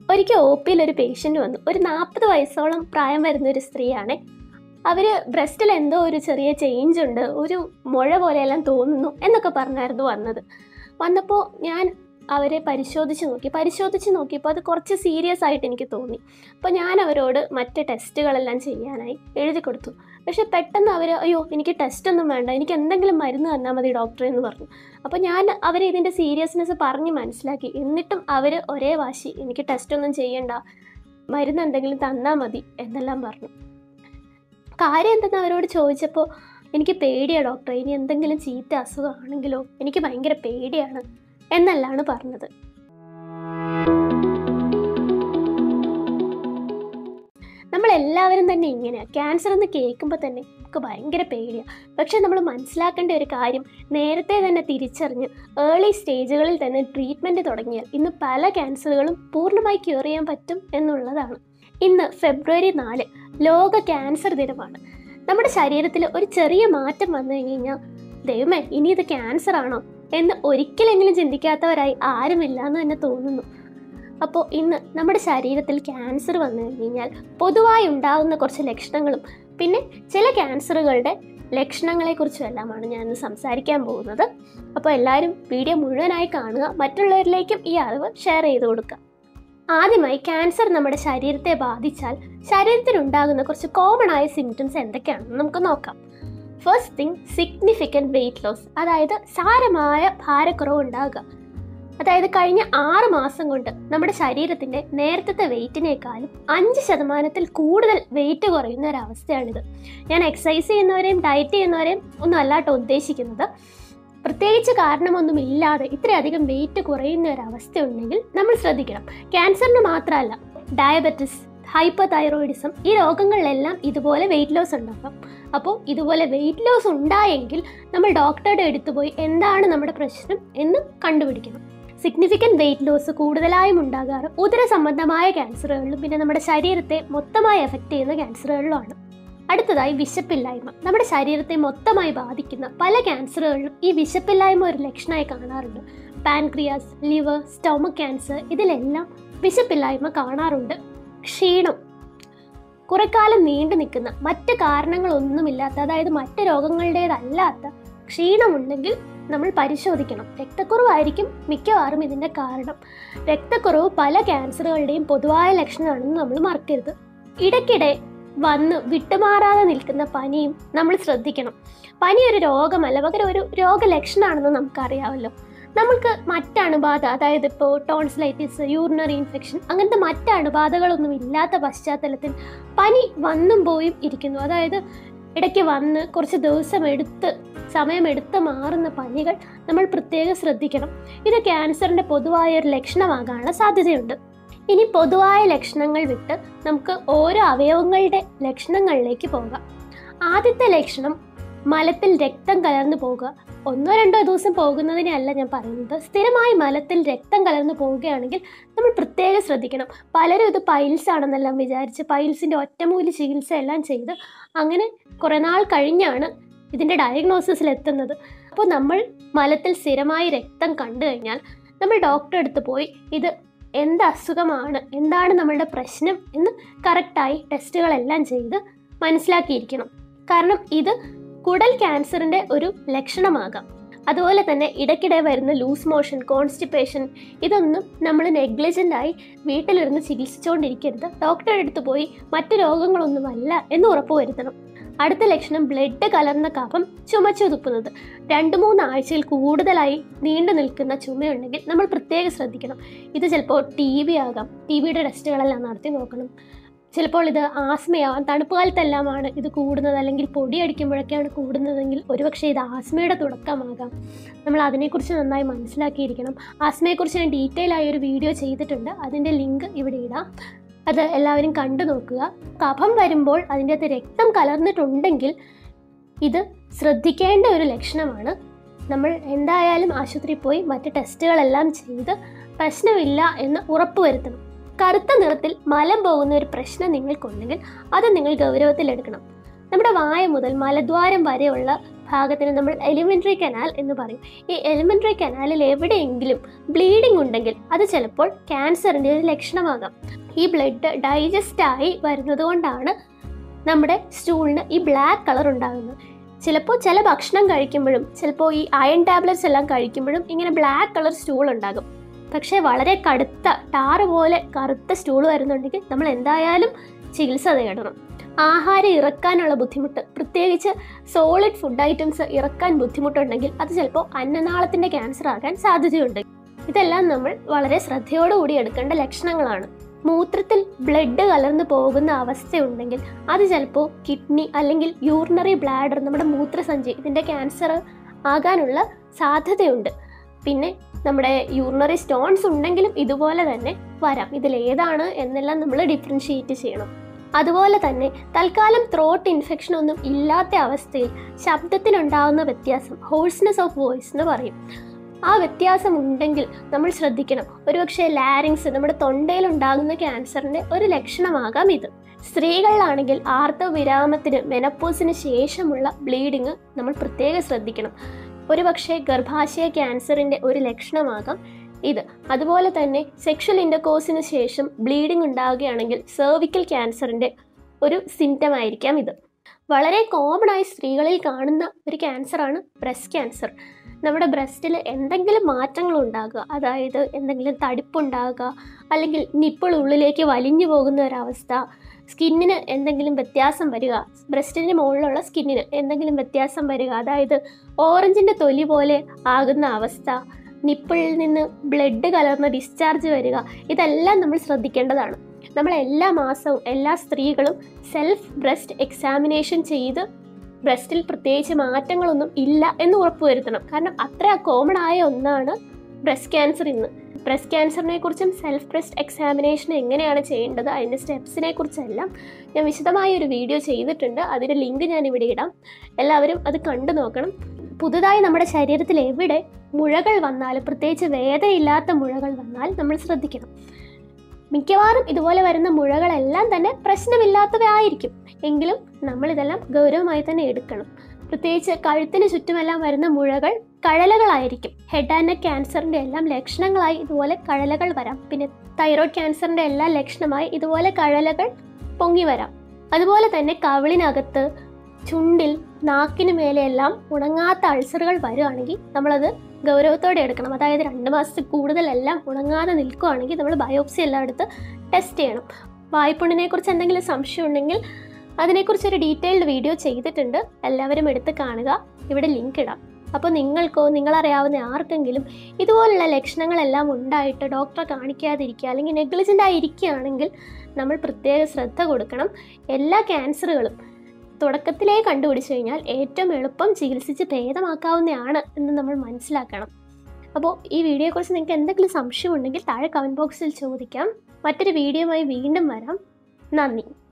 ഒരിക്കൽ ഒ പിയിൽ ഒരു പേഷ്യൻ്റ് വന്നു ഒരു നാൽപ്പത് വയസ്സോളം പ്രായം വരുന്ന ഒരു സ്ത്രീയാണ് അവർ ബ്രസ്റ്റിൽ എന്തോ ഒരു ചെറിയ ചേഞ്ച് ഉണ്ട് ഒരു മുഴ പോലെയെല്ലാം തോന്നുന്നു എന്നൊക്കെ പറഞ്ഞായിരുന്നു വന്നത് വന്നപ്പോൾ ഞാൻ അവരെ പരിശോധിച്ച് നോക്കി പരിശോധിച്ച് നോക്കിയപ്പോൾ അത് കുറച്ച് സീരിയസ് ആയിട്ട് എനിക്ക് തോന്നി അപ്പോൾ ഞാൻ അവരോട് മറ്റ് ടെസ്റ്റുകളെല്ലാം ചെയ്യാനായി എഴുതി കൊടുത്തു പക്ഷെ പെട്ടെന്ന് അവർ അയ്യോ എനിക്ക് ടെസ്റ്റ് ഒന്നും വേണ്ട എനിക്ക് എന്തെങ്കിലും മരുന്ന് തന്നാൽ മതി ഡോക്ടറെ എന്ന് പറഞ്ഞു അപ്പോൾ ഞാൻ അവരെ ഇതിൻ്റെ സീരിയസ്നെസ് പറഞ്ഞ് മനസ്സിലാക്കി എന്നിട്ടും അവർ ഒരേ വാശി എനിക്ക് ടെസ്റ്റ് ഒന്നും ചെയ്യണ്ട മരുന്ന് എന്തെങ്കിലും തന്നാൽ മതി എന്നെല്ലാം പറഞ്ഞു കാര്യം എന്തെന്ന് അവരോട് ചോദിച്ചപ്പോൾ എനിക്ക് പേടിയാണ് ഡോക്ടറെ ഇനി എന്തെങ്കിലും ചീത്ത അസുഖമാണെങ്കിലോ എനിക്ക് ഭയങ്കര പേടിയാണ് എന്നെല്ലാണ് പറഞ്ഞത് നമ്മളെല്ലാവരും തന്നെ ഇങ്ങനെയാണ് ക്യാൻസർ എന്ന് കേൾക്കുമ്പോൾ തന്നെ നമുക്ക് ഭയങ്കര പേടിയാണ് പക്ഷേ നമ്മൾ മനസ്സിലാക്കേണ്ട ഒരു കാര്യം നേരത്തെ തന്നെ തിരിച്ചറിഞ്ഞ് ഏർലി സ്റ്റേജുകളിൽ തന്നെ ട്രീറ്റ്മെൻറ്റ് തുടങ്ങിയാൽ ഇന്ന് പല ക്യാൻസറുകളും പൂർണ്ണമായി ക്യൂർ ചെയ്യാൻ പറ്റും എന്നുള്ളതാണ് ഇന്ന് ഫെബ്രുവരി നാല് ലോക ക്യാൻസർ ദിനമാണ് നമ്മുടെ ശരീരത്തിൽ ഒരു ചെറിയ മാറ്റം വന്നു കഴിഞ്ഞാൽ ദൈവമേ ഇനി ഇത് ക്യാൻസർ ആണോ എന്ന് ഒരിക്കലെങ്കിലും ചിന്തിക്കാത്തവരായി ആരുമില്ല എന്ന് തന്നെ തോന്നുന്നു അപ്പോൾ ഇന്ന് നമ്മുടെ ശരീരത്തിൽ ക്യാൻസർ വന്നു കഴിഞ്ഞാൽ പൊതുവായി ഉണ്ടാകുന്ന കുറച്ച് ലക്ഷണങ്ങളും പിന്നെ ചില ക്യാൻസറുകളുടെ ലക്ഷണങ്ങളെക്കുറിച്ചും എല്ലാമാണ് ഞാൻ ഇന്ന് സംസാരിക്കാൻ പോകുന്നത് അപ്പോൾ എല്ലാവരും വീഡിയോ മുഴുവനായി കാണുക മറ്റുള്ളവരിലേക്കും ഈ അറിവ് ഷെയർ ചെയ്ത് കൊടുക്കുക ആദ്യമായി ക്യാൻസർ നമ്മുടെ ശരീരത്തെ ബാധിച്ചാൽ ശരീരത്തിനുണ്ടാകുന്ന കുറച്ച് കോമൺ ആയ സിംറ്റംസ് എന്തൊക്കെയാണെന്ന് നമുക്ക് നോക്കാം first thing significant weight loss അതായത് സാരമായ ഭാരക്കുറവ് ഉണ്ടാകുക അതായത് കഴിഞ്ഞ ആറ് മാസം കൊണ്ട് നമ്മുടെ ശരീരത്തിൻ്റെ നേരത്തെ വെയിറ്റിനേക്കാളും അഞ്ച് ശതമാനത്തിൽ കൂടുതൽ വെയിറ്റ് കുറയുന്ന ഒരവസ്ഥയാണിത് ഞാൻ എക്സസൈസ് ചെയ്യുന്നവരെയും ഡയറ്റ് ചെയ്യുന്നവരെയും ഒന്നും അല്ലാട്ടോ ഉദ്ദേശിക്കുന്നത് പ്രത്യേകിച്ച് കാരണമൊന്നുമില്ലാതെ ഇത്രയധികം വെയിറ്റ് കുറയുന്ന ഒരു അവസ്ഥ ഉണ്ടെങ്കിൽ നമ്മൾ ശ്രദ്ധിക്കണം ക്യാൻസറിന് മാത്രമല്ല ഡയബറ്റിസ് ഹൈപ്പർ തൈറോയിഡിസം ഈ രോഗങ്ങളിലെല്ലാം ഇതുപോലെ വെയിറ്റ് ലോസ് ഉണ്ടാക്കാം അപ്പോൾ ഇതുപോലെ വെയിറ്റ് ലോസ് ഉണ്ടായെങ്കിൽ നമ്മൾ ഡോക്ടറുടെ അടുത്ത് പോയി എന്താണ് നമ്മുടെ പ്രശ്നം എന്ന് കണ്ടുപിടിക്കണം സിഗ്നിഫിക്കൻറ്റ് വെയിറ്റ് ലോസ് കൂടുതലായും ഉണ്ടാകാറ് ഉദര സംബന്ധമായ ക്യാൻസറുകളിലും പിന്നെ നമ്മുടെ ശരീരത്തെ മൊത്തമായി എഫക്റ്റ് ചെയ്യുന്ന ക്യാൻസറുകളിലുമാണ് അടുത്തതായി വിശപ്പില്ലായ്മ നമ്മുടെ ശരീരത്തെ മൊത്തമായി ബാധിക്കുന്ന പല ക്യാൻസറുകളിലും ഈ വിശപ്പില്ലായ്മ ഒരു ലക്ഷണമായി കാണാറുണ്ട് പാൻക്രിയാസ് ലിവർ സ്റ്റൊമക് ക്യാൻസർ ഇതിലെല്ലാം വിശപ്പില്ലായ്മ കാണാറുണ്ട് ക്ഷീണം കുറെക്കാലം നീണ്ടു നിൽക്കുന്ന മറ്റ് കാരണങ്ങളൊന്നുമില്ലാത്ത അതായത് മറ്റ് രോഗങ്ങളുടേതല്ലാത്ത ക്ഷീണമുണ്ടെങ്കിൽ നമ്മൾ പരിശോധിക്കണം രക്തക്കുറവായിരിക്കും മിക്കവാറും ഇതിൻ്റെ കാരണം രക്തക്കുറവ് പല ക്യാൻസറുകളുടെയും പൊതുവായ ലക്ഷണമാണെന്ന് നമ്മൾ മറക്കരുത് ഇടയ്ക്കിടെ വന്ന് വിട്ടുമാറാതെ നിൽക്കുന്ന പനിയും നമ്മൾ ശ്രദ്ധിക്കണം പനി ഒരു രോഗമല്ല പകരം ഒരു രോഗലക്ഷണമാണെന്ന് നമുക്കറിയാമല്ലോ നമുക്ക് മറ്റ് അണുബാധ അതായത് ഇപ്പോൾ ടോൺസിലൈറ്റിസ് യൂറിനറി ഇൻഫെക്ഷൻ അങ്ങനത്തെ മറ്റ് അണുബാധകളൊന്നും ഇല്ലാത്ത പശ്ചാത്തലത്തിൽ പനി വന്നും പോയും ഇരിക്കുന്നു അതായത് ഇടയ്ക്ക് വന്ന് കുറച്ച് ദിവസം എടുത്ത് സമയമെടുത്ത് മാറുന്ന പനികൾ നമ്മൾ പ്രത്യേകം ശ്രദ്ധിക്കണം ഇത് ക്യാൻസറിൻ്റെ പൊതുവായ ഒരു ലക്ഷണമാകാനുള്ള സാധ്യതയുണ്ട് ഇനി പൊതുവായ ലക്ഷണങ്ങൾ വിട്ട് നമുക്ക് ഓരോ അവയവങ്ങളുടെ ലക്ഷണങ്ങളിലേക്ക് പോകാം ആദ്യത്തെ ലക്ഷണം മലത്തിൽ രക്തം കലർന്നു പോകുക ഒന്നോ രണ്ടോ ദിവസം പോകുന്നതിനെ അല്ല ഞാൻ പറയുന്നത് സ്ഥിരമായി മലത്തിൽ രക്തം കലർന്നു പോവുകയാണെങ്കിൽ നമ്മൾ പ്രത്യേകം ശ്രദ്ധിക്കണം പലരും ഇത് പൈൽസ് ആണെന്നെല്ലാം വിചാരിച്ച് പൈൽസിൻ്റെ ഒറ്റമൂലി ചികിത്സ എല്ലാം ചെയ്ത് അങ്ങനെ കുറേ നാൾ കഴിഞ്ഞാണ് ഇതിൻ്റെ ഡയഗ്നോസിസിൽ എത്തുന്നത് അപ്പോൾ നമ്മൾ മലത്തിൽ സ്ഥിരമായി രക്തം കണ്ടു കഴിഞ്ഞാൽ നമ്മൾ ഡോക്ടറെ അടുത്ത് പോയി ഇത് എന്ത് അസുഖമാണ് എന്താണ് നമ്മളുടെ പ്രശ്നം എന്ന് കറക്റ്റായി ടെസ്റ്റുകളെല്ലാം ചെയ്ത് മനസ്സിലാക്കിയിരിക്കണം കാരണം ഇത് കുടൽ ക്യാൻസറിൻ്റെ ഒരു ലക്ഷണമാകാം അതുപോലെ തന്നെ ഇടയ്ക്കിടെ വരുന്ന ലൂസ് മോഷൻ കോൺസ്റ്റിപ്പേഷൻ ഇതൊന്നും നമ്മൾ നെഗ്ലിജൻ്റായി വീട്ടിലിരുന്ന് ചികിത്സിച്ചുകൊണ്ടിരിക്കരുത് ഡോക്ടറുടെ അടുത്ത് പോയി മറ്റു രോഗങ്ങളൊന്നുമല്ല എന്ന് ഉറപ്പുവരുത്തണം അടുത്ത ലക്ഷണം ബ്ലഡ് കലർന്ന കഫം ചുമച്ചു തുപ്പുന്നത് രണ്ട് മൂന്ന് ആഴ്ചയിൽ കൂടുതലായി നീണ്ടു നിൽക്കുന്ന ചുമയുണ്ടെങ്കിൽ നമ്മൾ പ്രത്യേകം ശ്രദ്ധിക്കണം ഇത് ചിലപ്പോൾ ടി ബി ആകാം ടി ബിയുടെ ടെസ്റ്റുകളെല്ലാം നടത്തി നോക്കണം ചിലപ്പോൾ ഇത് ആസ്മയാവാം തണുപ്പ് കാലത്തെല്ലാമാണ് ഇത് കൂടുന്നത് അല്ലെങ്കിൽ പൊടി അടിക്കുമ്പോഴൊക്കെയാണ് കൂടുന്നതെങ്കിൽ ഒരുപക്ഷെ ഇത് ആസ്മയുടെ തുടക്കമാകാം നമ്മൾ അതിനെക്കുറിച്ച് നന്നായി മനസ്സിലാക്കിയിരിക്കണം ആസ്മയെക്കുറിച്ച് ഞാൻ ഡീറ്റെയിൽ ആയി ഒരു വീഡിയോ ചെയ്തിട്ടുണ്ട് അതിൻ്റെ ലിങ്ക് ഇവിടെ ഇടാം അത് എല്ലാവരും കണ്ടു നോക്കുക കഫം വരുമ്പോൾ അതിൻ്റെ അകത്ത് രക്തം കലർന്നിട്ടുണ്ടെങ്കിൽ ഇത് ശ്രദ്ധിക്കേണ്ട ഒരു ലക്ഷണമാണ് നമ്മൾ എന്തായാലും ആശുപത്രിയിൽ പോയി മറ്റ് ടെസ്റ്റുകളെല്ലാം ചെയ്ത് പ്രശ്നമില്ല എന്ന് ഉറപ്പുവരുത്തണം കറുത്ത നിറത്തിൽ മലം പോകുന്ന ഒരു പ്രശ്നം നിങ്ങൾക്കുണ്ടെങ്കിൽ അത് നിങ്ങൾ ഗൗരവത്തിലെടുക്കണം നമ്മുടെ വായ മുതൽ മലദ്വാരം വരെയുള്ള ഭാഗത്തിന് നമ്മൾ എലിമെൻ്ററി കനാൽ എന്ന് പറയും ഈ എലിമെൻ്ററി കനാലിൽ എവിടെയെങ്കിലും ബ്ലീഡിംഗ് ഉണ്ടെങ്കിൽ അത് ചിലപ്പോൾ ക്യാൻസറിൻ്റെ ഒരു ലക്ഷണമാകാം ഈ ബ്ലഡ് ഡൈജസ്റ്റ് ആയി വരുന്നത് കൊണ്ടാണ് നമ്മുടെ സ്റ്റൂളിന് ഈ ബ്ലാക്ക് കളർ ഉണ്ടാകുന്നത് ചിലപ്പോൾ ചില ഭക്ഷണം കഴിക്കുമ്പോഴും ചിലപ്പോൾ ഈ അയൺ ടാബ്ലറ്റ്സ് എല്ലാം കഴിക്കുമ്പോഴും ഇങ്ങനെ ബ്ലാക്ക് കളർ സ്റ്റൂൾ ഉണ്ടാകും പക്ഷേ വളരെ കടുത്ത ടാറ് പോലെ കറുത്ത സ്റ്റൂൾ വരുന്നുണ്ടെങ്കിൽ നമ്മൾ എന്തായാലും ചികിത്സ തേടണം ആഹാരം ഇറക്കാനുള്ള ബുദ്ധിമുട്ട് പ്രത്യേകിച്ച് സോളിഡ് ഫുഡ് ഐറ്റംസ് ഇറക്കാൻ ബുദ്ധിമുട്ടുണ്ടെങ്കിൽ അത് ചിലപ്പോൾ അന്നനാളത്തിൻ്റെ ക്യാൻസർ ആകാൻ സാധ്യതയുണ്ട് ഇതെല്ലാം നമ്മൾ വളരെ ശ്രദ്ധയോടുകൂടി എടുക്കേണ്ട ലക്ഷണങ്ങളാണ് മൂത്രത്തിൽ ബ്ലഡ് കലർന്നു പോകുന്ന അവസ്ഥയുണ്ടെങ്കിൽ അത് ചിലപ്പോൾ കിഡ്നി അല്ലെങ്കിൽ യൂറിനറി ബ്ലാഡർ നമ്മുടെ മൂത്രസഞ്ചി ഇതിൻ്റെ ക്യാൻസർ ആകാനുള്ള സാധ്യതയുണ്ട് പിന്നെ നമ്മുടെ യൂറിനറി സ്റ്റോൺസ് ഉണ്ടെങ്കിലും ഇതുപോലെ തന്നെ വരാം ഇതിൽ ഏതാണ് എന്നെല്ലാം നമ്മൾ ഡിഫറൻഷിയേറ്റ് ചെയ്യണം അതുപോലെ തന്നെ തൽക്കാലം ത്രോട്ട് ഇൻഫെക്ഷൻ ഒന്നും ഇല്ലാത്ത അവസ്ഥയിൽ ശബ്ദത്തിനുണ്ടാകുന്ന വ്യത്യാസം ഹോഴ്സ്നെസ് ഓഫ് വോയിസ് എന്ന് പറയും ആ വ്യത്യാസം ഉണ്ടെങ്കിൽ നമ്മൾ ശ്രദ്ധിക്കണം ഒരുപക്ഷെ ലാരിങ്സ് നമ്മുടെ തൊണ്ടയിൽ ഉണ്ടാകുന്ന ക്യാൻസറിന്റെ ഒരു ലക്ഷണമാകാം ഇത് സ്ത്രീകളിലാണെങ്കിൽ ആർത്തവ വിരാമത്തിന് മെനപ്പോസിന് ശേഷമുള്ള ബ്ലീഡിങ് നമ്മൾ പ്രത്യേകം ശ്രദ്ധിക്കണം ഒരുപക്ഷെ ഗർഭാശയ ക്യാൻസറിന്റെ ഒരു ലക്ഷണമാകാം ഇത് അതുപോലെ തന്നെ സെക്ഷൽ ഇൻ്റർകോഴ്സിന് ശേഷം ബ്ലീഡിംഗ് ഉണ്ടാവുകയാണെങ്കിൽ സെർവിക്കൽ ക്യാൻസറിൻ്റെ ഒരു സിംറ്റം ആയിരിക്കാം ഇത് വളരെ കോമൺ ആയി സ്ത്രീകളിൽ കാണുന്ന ഒരു ക്യാൻസറാണ് ബ്രസ്റ്റ് ക്യാൻസർ നമ്മുടെ ബ്രസ്റ്റിൽ എന്തെങ്കിലും മാറ്റങ്ങൾ ഉണ്ടാകുക അതായത് എന്തെങ്കിലും തടിപ്പുണ്ടാകുക അല്ലെങ്കിൽ നിപ്പിൾ ഉള്ളിലേക്ക് വലിഞ്ഞു പോകുന്ന ഒരവസ്ഥ സ്കിന്നിന് എന്തെങ്കിലും വ്യത്യാസം വരിക ബ്രസ്റ്റിന് മുകളിലുള്ള സ്കിന്നിന് എന്തെങ്കിലും വ്യത്യാസം വരിക അതായത് ഓറഞ്ചിൻ്റെ തൊലി പോലെ ആകുന്ന അവസ്ഥ നിപ്പിളിൽ നിന്ന് ബ്ലഡ് കലർന്ന ഡിസ്ചാർജ് വരിക ഇതെല്ലാം നമ്മൾ ശ്രദ്ധിക്കേണ്ടതാണ് നമ്മൾ എല്ലാ മാസവും എല്ലാ സ്ത്രീകളും സെൽഫ് ബ്രസ്റ്റ് എക്സാമിനേഷൻ ചെയ്ത് ബ്രസ്റ്റിൽ പ്രത്യേകിച്ച് മാറ്റങ്ങളൊന്നും ഇല്ല എന്ന് ഉറപ്പുവരുത്തണം കാരണം അത്ര കോമൺ ആയ ഒന്നാണ് ബ്രസ്റ്റ് ക്യാൻസർ ഇന്ന് ബ്രസ്റ്റ് ക്യാൻസറിനെ കുറിച്ചും സെൽഫ് ബ്രസ്റ്റ് എക്സാമിനേഷൻ എങ്ങനെയാണ് ചെയ്യേണ്ടത് അതിൻ്റെ സ്റ്റെപ്സിനെ കുറിച്ചെല്ലാം ഞാൻ വിശദമായ ഒരു വീഡിയോ ചെയ്തിട്ടുണ്ട് അതിൻ്റെ ലിങ്ക് ഞാൻ ഇവിടെ ഇടാം എല്ലാവരും അത് കണ്ടു നോക്കണം പുതുതായി നമ്മുടെ ശരീരത്തിൽ എവിടെ മുഴകൾ വന്നാലും പ്രത്യേകിച്ച് വേദനയില്ലാത്ത മുഴകൾ വന്നാൽ നമ്മൾ ശ്രദ്ധിക്കണം മിക്കവാറും ഇതുപോലെ വരുന്ന മുഴകളെല്ലാം തന്നെ പ്രശ്നമില്ലാത്തവയായിരിക്കും എങ്കിലും നമ്മൾ ഇതെല്ലാം ഗൗരവമായി തന്നെ എടുക്കണം പ്രത്യേകിച്ച് കഴുത്തിന് ചുറ്റുമെല്ലാം വരുന്ന മുഴകൾ കഴലകളായിരിക്കും ഹെഡ് ആൻഡ് നെക്ക് ക്യാൻസറിൻ്റെ എല്ലാം ലക്ഷണങ്ങളായി ഇതുപോലെ കഴലകൾ വരാം പിന്നെ തൈറോയ്ഡ് ക്യാൻസറിൻ്റെ എല്ലാ ലക്ഷണമായി ഇതുപോലെ കഴലകൾ പൊങ്ങി വരാം അതുപോലെ തന്നെ കവിളിനകത്ത് ചുണ്ടിൽ നാക്കിന് മേലെയെല്ലാം ഉണങ്ങാത്ത അൾസറുകൾ വരികയാണെങ്കിൽ നമ്മളത് ഗൗരവത്തോടെ എടുക്കണം അതായത് രണ്ട് മാസത്തിൽ കൂടുതലെല്ലാം ഉണങ്ങാതെ നിൽക്കുകയാണെങ്കിൽ നമ്മൾ ബയോപ്സി എല്ലാം എടുത്ത് ടെസ്റ്റ് ചെയ്യണം വായ്പുണ്ണിനെ കുറിച്ച് എന്തെങ്കിലും സംശയം ഉണ്ടെങ്കിൽ അതിനെക്കുറിച്ച് ഒരു ഡീറ്റെയിൽഡ് വീഡിയോ ചെയ്തിട്ടുണ്ട് എല്ലാവരും എടുത്ത് കാണുക ഇവിടെ ലിങ്ക് ഇടാം അപ്പോൾ നിങ്ങൾക്കോ നിങ്ങളറിയാവുന്ന ആർക്കെങ്കിലും ഇതുപോലുള്ള ലക്ഷണങ്ങളെല്ലാം ഉണ്ടായിട്ട് ഡോക്ടറെ കാണിക്കാതിരിക്കുക അല്ലെങ്കിൽ നെഗ്ലിജൻ്റ് ആയിരിക്കുകയാണെങ്കിൽ നമ്മൾ പ്രത്യേക ശ്രദ്ധ കൊടുക്കണം എല്ലാ ക്യാൻസറുകളും തുടക്കത്തിലേ കണ്ടുപിടിച്ചു കഴിഞ്ഞാൽ ഏറ്റവും എളുപ്പം ചികിത്സിച്ച് ഭേദമാക്കാവുന്നതാണ് എന്ന് നമ്മൾ മനസ്സിലാക്കണം അപ്പോൾ ഈ വീഡിയോയെക്കുറിച്ച് നിങ്ങൾക്ക് എന്തെങ്കിലും സംശയം ഉണ്ടെങ്കിൽ താഴെ കമൻറ്റ് ബോക്സിൽ ചോദിക്കാം മറ്റൊരു വീഡിയോയുമായി വീണ്ടും വരാം നന്ദി